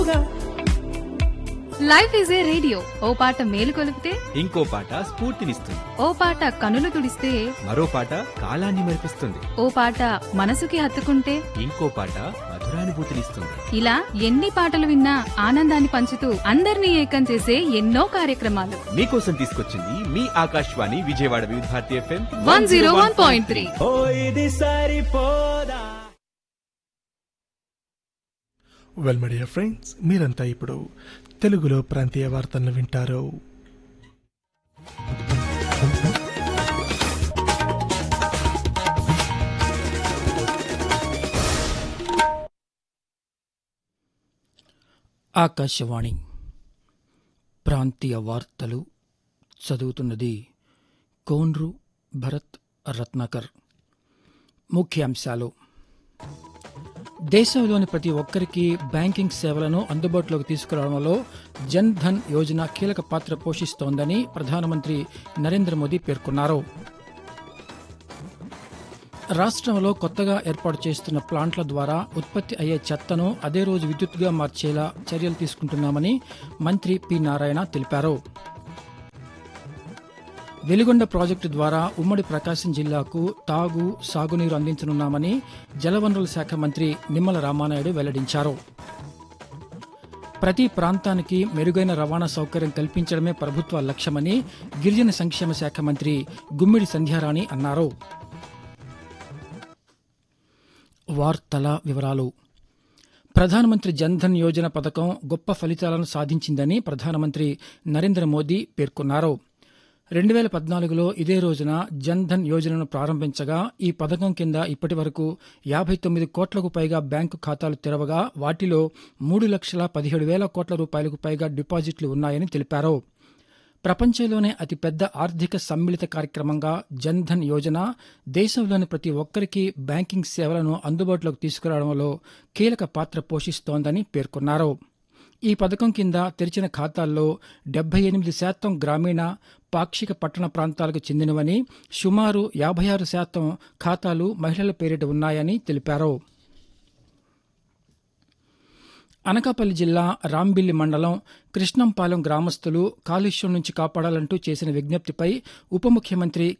life is a radio ఓ పాట మేలు కొలిపితే ఇంకో పాట స్ఫూర్తినిస్తుంది ఓ పాట కనులు తుడిస్తే మరో పాట కాలాన్ని మరిపిస్తుంది ఓ పాట మనసుకి హత్తుకుంటే ఇంకో పాట మధురానుభూతినిస్తుంది ఇలా ఎన్ని పాటలు విన్నా ఆనందాన్ని పంచుతూ అందరినీ ఏకం చేసే ఎన్నో కార్యక్రమాలు మీకోసం తీసుకొచ్చింది మీ Akashvani Vijayawada Vividh Bharati FM one zero one point three ఓ ఇది సరిపోదా వెల్ మై డియర్ ఫ్రెండ్స్ మీరంతా ఇప్పుడు తెలుగులో ప్రాంతీయ వార్తలను వింటారు ఆకాశవాణి ప్రాంతీయ వార్తలు చదువుతున్నది కోన్రు భరత్ రత్నాకర్ ముఖ్యాంశాలు దేశంలోని ప్రతి ఒక్కరికి బ్యాంకింగ్ సేవలను అందుబాటులోకి తీసుకురావడంలో జన్ ధన్ యోజన కీలక పాత్ర పోషిస్తోందని ప్రధానమంత్రి నరేంద్ర మోదీ పేర్కొన్నారు రాష్ట్రంలో కొత్తగా ఏర్పాటు చేస్తున్న ప్లాంట్ల ద్వారా ఉత్పత్తి అయ్యే చెత్తను అదే రోజు విద్యుత్తుగా మార్చేలా చర్యలు తీసుకుంటున్నామని మంత్రి పి నారాయణ తెలిపారు వెలిగొండ ప్రాజెక్టు ద్వారా ఉమ్మడి ప్రకాశం జిల్లాకు తాగు సాగునీరు అందించనున్నామని జలవనరుల శాఖ మంత్రి నిమ్మల రామానాయుడు వెల్లడించారు ప్రతి ప్రాంతానికి మెరుగైన రవాణా సౌకర్యం కల్పించడమే ప్రభుత్వ లక్ష్యమని గిరిజన సంక్షేమ శాఖ మంత్రి గుమ్మిడి సంధ్యారాణి అన్నారు వార్తల వివరాలు ప్రధానమంత్రి జన్ధన్ యోజన పథకం గొప్ప ఫలితాలను సాధించిందని ప్రధానమంత్రి నరేంద్ర మోదీ పేర్కొన్నారు రెండు వేల పద్నాలుగులో ఇదే రోజున జన్ధన్ యోజనను ప్రారంభించగా ఈ పథకం కింద ఇప్పటి వరకు యాభై తొమ్మిది కోట్లకు పైగా బ్యాంకు ఖాతాలు తెరవగా వాటిలో మూడు లక్షల పదిహేడు వేల కోట్ల రూపాయలకు పైగా డిపాజిట్లు ఉన్నాయని తెలిపారు ప్రపంచంలోనే అతిపెద్ద ఆర్థిక సమ్మిళిత కార్యక్రమంగా జన్ధన్ యోజన దేశంలోని ప్రతి ఒక్కరికి బ్యాంకింగ్ సేవలను అందుబాటులోకి తీసుకురావడంలో కీలక పాత్ర పోషిస్తోందని పేర్కొన్నారు ఈ పథకం కింద తెరిచిన ఖాతాల్లో డెబ్బై ఎనిమిది శాతం గ్రామీణ పాక్షిక పట్టణ ప్రాంతాలకు చెందినవని సుమారు యాభై ఆరు శాతం ఖాతాలు మహిళల పేరిట ఉన్నాయని తెలిపారు అనకాపల్లి జిల్లా రాంబిల్లి మండలం కృష్ణంపాలెం గ్రామస్తులు కాలుష్యం నుంచి కాపాడాలంటూ చేసిన విజ్ఞప్తిపై ఉప ముఖ్యమంత్రి